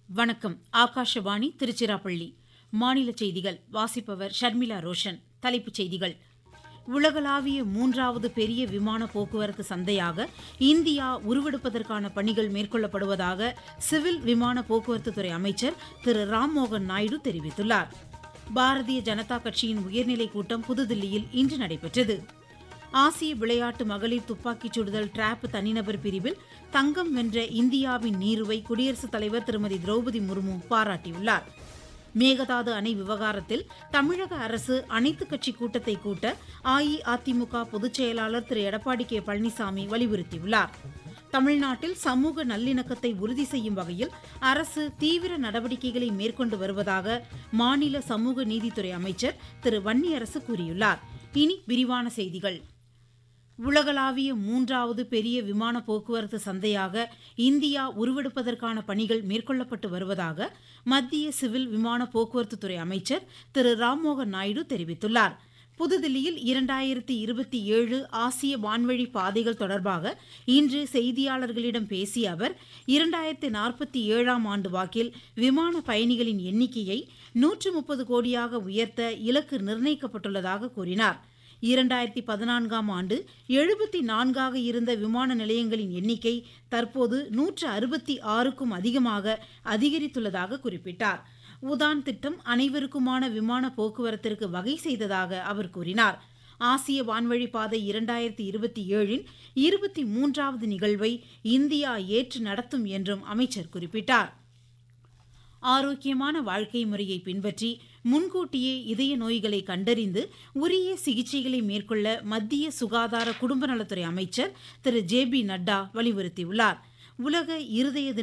வணக்கம் ஆகாஷவாணி திருச்சிராப்பள்ளி மாநில செய்திகள் வாசிப்பவர் ஷர்மிளா ரோஷன் தலைப்புச் செய்திகள் உலகளாவிய மூன்றாவது பெரிய விமான போக்குவரத்து சந்தையாக இந்தியா உருவெடுப்பதற்கான பணிகள் மேற்கொள்ளப்படுவதாக சிவில் விமான போக்குவரத்து துறை அமைச்சர் திரு ராம்மோகன் நாயுடு தெரிவித்துள்ளார் பாரதிய ஜனதா கட்சியின் உயர்நிலைக் கூட்டம் புதுதில்லியில் இன்று நடைபெற்றது ஆசிய விளையாட்டு மகளிர் துப்பாக்கிச் சுடுதல் டிராப் தனிநபர் பிரிவில் தங்கம் வென்ற இந்தியாவின் நீருவை குடியரசுத் தலைவர் திருமதி திரௌபதி முர்மு பாராட்டியுள்ளார் மேகதாது அணை விவகாரத்தில் தமிழக அரசு அனைத்துக் கட்சி கூட்டத்தை கூட்ட அஇஅதிமுக பொதுச் செயலாளர் திரு எடப்பாடி கே பழனிசாமி வலியுறுத்தியுள்ளார் தமிழ்நாட்டில் சமூக நல்லிணக்கத்தை உறுதி செய்யும் வகையில் அரசு தீவிர நடவடிக்கைகளை மேற்கொண்டு வருவதாக மாநில சமூக நீதித்துறை அமைச்சர் திரு வன்னியரசு கூறியுள்ளார் இனி விரிவான செய்திகள் உலகளாவிய மூன்றாவது பெரிய விமான போக்குவரத்து சந்தையாக இந்தியா உருவெடுப்பதற்கான பணிகள் மேற்கொள்ளப்பட்டு வருவதாக மத்திய சிவில் விமான போக்குவரத்துத்துறை அமைச்சர் திரு ராம்மோகன் நாயுடு தெரிவித்துள்ளார் புதுதில்லியில் இரண்டாயிரத்தி இருபத்தி ஏழு ஆசிய வான்வழி பாதைகள் தொடர்பாக இன்று செய்தியாளர்களிடம் பேசிய அவர் இரண்டாயிரத்தி நாற்பத்தி ஏழாம் ஆண்டு வாக்கில் விமான பயணிகளின் எண்ணிக்கையை நூற்று முப்பது கோடியாக உயர்த்த இலக்கு நிர்ணயிக்கப்பட்டுள்ளதாக கூறினார் இரண்டாயிரத்தி பதினான்காம் ஆண்டு எழுபத்தி நான்காக இருந்த விமான நிலையங்களின் எண்ணிக்கை தற்போது நூற்று அறுபத்தி ஆறுக்கும் அதிகமாக அதிகரித்துள்ளதாக குறிப்பிட்டார் உதான் திட்டம் அனைவருக்குமான விமான போக்குவரத்திற்கு வகை செய்ததாக அவர் கூறினார் ஆசிய வான்வழி பாதை இரண்டாயிரத்தி இருபத்தி ஏழின் இருபத்தி மூன்றாவது நிகழ்வை இந்தியா ஏற்று நடத்தும் என்றும் அமைச்சர் குறிப்பிட்டார் ஆரோக்கியமான வாழ்க்கை முறையை பின்பற்றி முன்கூட்டியே இதய நோய்களை கண்டறிந்து உரிய சிகிச்சைகளை மேற்கொள்ள மத்திய சுகாதார குடும்ப நலத்துறை அமைச்சர் திரு ஜே பி நட்டா வலியுறுத்தியுள்ளார் உலக இருதய தின